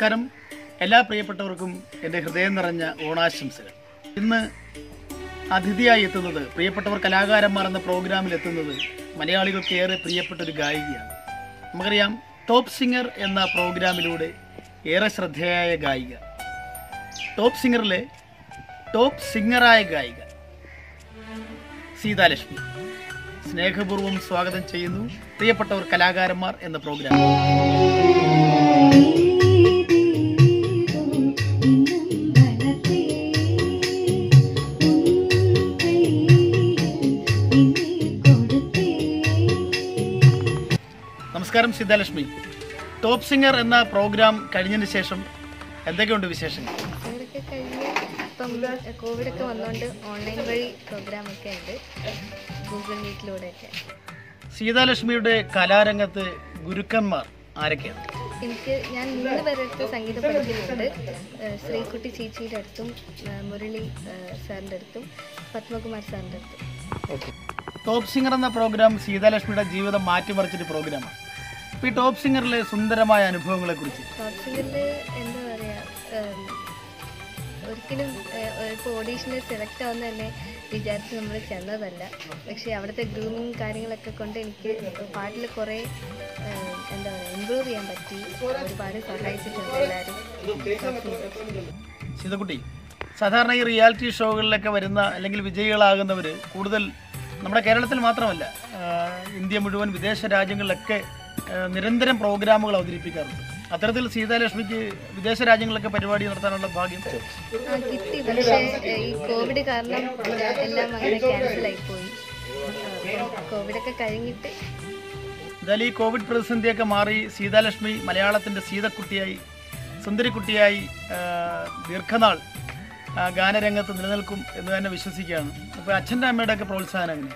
നമസ്കാരം എല്ലാ പ്രിയപ്പെട്ടവർക്കും എൻ്റെ ഹൃദയം നിറഞ്ഞ ഓണാശംസകൾ ഇന്ന് അതിഥിയായി എത്തുന്നത് പ്രിയപ്പെട്ടവർ കലാകാരന്മാർ എന്ന പ്രോഗ്രാമിൽ എത്തുന്നത് മലയാളികൾക്ക് ഏറെ പ്രിയപ്പെട്ട ഒരു ഗായികയാണ് നമുക്കറിയാം ടോപ്പ് സിംഗർ എന്ന പ്രോഗ്രാമിലൂടെ ഏറെ ശ്രദ്ധേയായ ഗായിക ടോപ്പ് സിംഗറിലെ ടോപ്പ് സിംഗറായ ഗായിക സീതാലക്ഷ്മി സ്നേഹപൂർവ്വം സ്വാഗതം ചെയ്യുന്നു പ്രിയപ്പെട്ടവർ കലാകാരന്മാർ എന്ന പ്രോഗ്രാം നമസ്കാരം സീതാലക്ഷ്മി ടോപ്പ് സിംഗർ എന്ന പ്രോഗ്രാം കഴിഞ്ഞതിന് ശേഷം എന്തൊക്കെയുണ്ട് വിശേഷങ്ങൾ ഇതൊക്കെ കഴിഞ്ഞ് ഇപ്പം കോവിഡ് ഒക്കെ വന്നുകൊണ്ട് ഓൺലൈൻ വഴി പ്രോഗ്രാം ഒക്കെ ഉണ്ട് ഗൂഗിൾ മീറ്റിലൂടെയൊക്കെ സീതാലക്ഷ്മിയുടെ കലാരംഗത്ത് ഗുരുക്കന്മാർ ആരൊക്കെയാണ് എനിക്ക് ഞാൻ മൂന്ന് പേരടുത്ത് സംഗീതം പഠിക്കുന്നുണ്ട് ഏഹ് ശ്രീകുട്ടി ചേച്ചിയുടെ അടുത്തും ഏഹ് മുരളി ഏഹ് സാറിൻ്റെ അടുത്തും പത്മകുമാർ സാറിൻ്റെ അടുത്തും ടോപ്പ് സിംഗർ എന്ന പ്രോഗ്രാം സീതാലക്ഷ്മിയുടെ ജീവിതം മാറ്റിമറിച്ചൊരു പ്രോഗ്രാമാണ് അപ്പോൾ ഈ ടോപ്പ് സിംഗറിലെ സുന്ദരമായ അനുഭവങ്ങളെ കുറിച്ച് ടോപ്പ് സിംഗറിൽ എന്താ പറയുക ഒരിക്കലും ഇപ്പോൾ ഓഡീഷനിൽ സെലക്ട് ആവുന്ന തന്നെ വിചാരിച്ച് നമ്മൾ ചെന്നതല്ല പക്ഷേ അവിടുത്തെ ഗ്രൂമിങ് കാര്യങ്ങളൊക്കെ കൊണ്ട് എനിക്ക് പാട്ടിൽ കുറേ ഏഹ്, എന്താ പറയുക ഇമ്പ്രൂവ് ചെയ്യാൻ പറ്റി ഒരുപാട് സഹായിച്ചിട്ടുണ്ട് എല്ലാവരും സീതക്കുട്ടി സാധാരണ ഈ റിയാലിറ്റി ഷോകളിലൊക്കെ വരുന്ന അല്ലെങ്കിൽ വിജയികളാകുന്നവർ കൂടുതൽ നമ്മുടെ കേരളത്തിൽ മാത്രമല്ല ആ, ഇന്ത്യ മുഴുവൻ വിദേശ രാജ്യങ്ങളിലൊക്കെ ആ, നിരന്തരം പ്രോഗ്രാമുകൾ അവതരിപ്പിക്കാറുണ്ട് അത്തരത്തിൽ സീതാലക്ഷ്മിക്ക് വിദേശ രാജ്യങ്ങളിലൊക്കെ പരിപാടി നടത്താനുള്ള ഭാഗ്യം ആ കിട്ടി പക്ഷേ ഏഹ്, ഈ കോവിഡ് കാരണം എല്ലാം അങ്ങനെ ക്യാൻസലായി പോയി കോവിഡൊക്കെ കഴിഞ്ഞിട്ട് എന്തായാലും ഈ കോവിഡ് പ്രതിസന്ധിയൊക്കെ മാറി സീതാലക്ഷ്മി മലയാളത്തിൻ്റെ സീതക്കുട്ടിയായി സുന്ദരിക്കുട്ടിയായി ആ, ദീർഘനാൾ ആ, ഗാനരംഗത്ത് നിലനിൽക്കും എന്ന് തന്നെ വിശ്വസിക്കുകയാണ് അപ്പോൾ അച്ഛൻ്റെ അമ്മയുടെ ഒക്കെ പ്രോത്സാഹനം എങ്ങനെ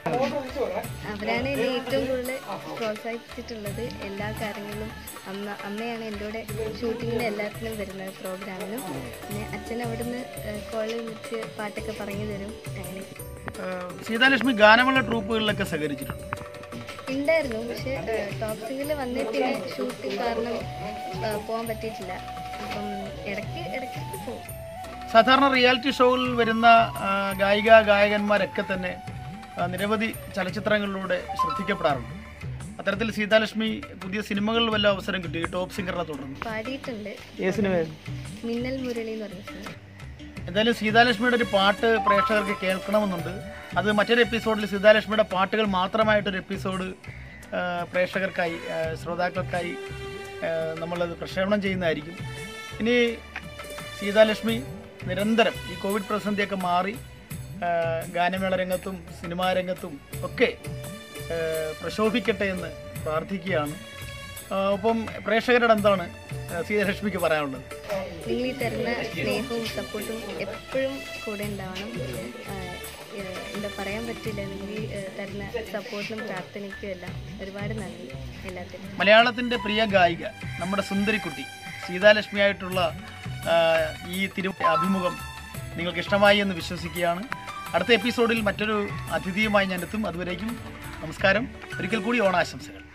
അവരാണ് എന്നെ ഏറ്റവും കൂടുതൽ പ്രോത്സാഹിപ്പിച്ചിട്ടുള്ളത് എല്ലാ കാര്യങ്ങളിലും അമ്മ അമ്മയാണ് എൻ്റെ കൂടെ ഷൂട്ടിങ്ങിന് എല്ലാത്തിനും വരുന്നത് പ്രോഗ്രാമിനും പിന്നെ അച്ഛൻ അവിടുന്ന് കോളിൽ വിളിച്ച് പാട്ടൊക്കെ പറഞ്ഞു തരും അങ്ങനെ ആ, സീതാലക്ഷ്മി ഗാനമുള്ള ട്രൂപ്പുകളിലൊക്കെ സഹകരിച്ചിട്ടുണ്ട് ഉണ്ടായിരുന്നു പക്ഷേ ടോപ്പ് സിംഗിൽ വന്നിട്ട് പിന്നെ ഷൂട്ടിംഗ് കാരണം ആ, പോകാൻ പറ്റിയിട്ടില്ല അപ്പം ഇടയ്ക്ക് ഇടയ്ക്ക് പോകും സാധാരണ റിയാലിറ്റി ഷോകളിൽ വരുന്ന ആ, ഗായിക ഗായകന്മാരൊക്കെ തന്നെ ആ, നിരവധി ചലച്ചിത്രങ്ങളിലൂടെ ശ്രദ്ധിക്കപ്പെടാറുണ്ട് അത്തരത്തിൽ സീതാലക്ഷ്മി പുതിയ സിനിമകളിൽ വല്ല അവസരം കിട്ടി ഈ ടോപ്പ് സിംഗറിനെ തുടർന്ന് പാടിയിട്ടുണ്ട് ഏത് സിനിമ മിന്നൽ മുരളി എന്ന് പറഞ്ഞ സിനിമ എന്തായാലും സീതാലക്ഷ്മിയുടെ ഒരു പാട്ട് പ്രേക്ഷകർക്ക് കേൾക്കണമെന്നുണ്ട് അത് മറ്റൊരു എപ്പിസോഡിൽ സീതാലക്ഷ്മിയുടെ പാട്ടുകൾ മാത്രമായിട്ടൊരു എപ്പിസോഡ് ആ, പ്രേക്ഷകർക്കായി ആ, ശ്രോതാക്കൾക്കായി ആ, നമ്മളത് പ്രക്ഷേപണം ചെയ്യുന്നതായിരിക്കും ഇനി സീതാലക്ഷ്മി നിരന്തരം ഈ കോവിഡ് പ്രതിസന്ധിയൊക്കെ മാറി ആ, ഗാനമേള രംഗത്തും സിനിമാ രംഗത്തും ഒക്കെ ആ, പ്രശോഭിക്കട്ടെ എന്ന് പ്രാർത്ഥിക്കുകയാണ് ആ, ഒപ്പം പ്രേക്ഷകരോട് എന്താണ് ആ, സീതാലക്ഷ്മിക്ക് പറയാനുള്ളത് നിങ്ങൾ ഈ തരുന്ന സ്നേഹവും സപ്പോർട്ടും എപ്പോഴും കൂടെ ഉണ്ടാവണം ആ, ഏഹ് എന്താ പറയാൻ പറ്റില്ല നിങ്ങൾ ഈ ഏഹ് തരുന്ന സപ്പോർട്ടിനും പ്രാർത്ഥനയ്ക്കും എല്ലാം ഒരുപാട് നന്ദി എല്ലാത്തിനും മലയാളത്തിൻ്റെ പ്രിയ ഗായിക നമ്മുടെ സുന്ദരിക്കുട്ടി സീതാലക്ഷ്മിയായിട്ടുള്ള ആ, ഈ തിരു അഭിമുഖം നിങ്ങൾക്ക് ഇഷ്ടമായി എന്ന് വിശ്വസിക്കുകയാണ് അടുത്ത എപ്പിസോഡിൽ മറ്റൊരു അതിഥിയുമായി ഞാൻ എത്തും അതുവരേക്കും നമസ്കാരം ഒരിക്കൽ കൂടി ഓണാശംസകൾ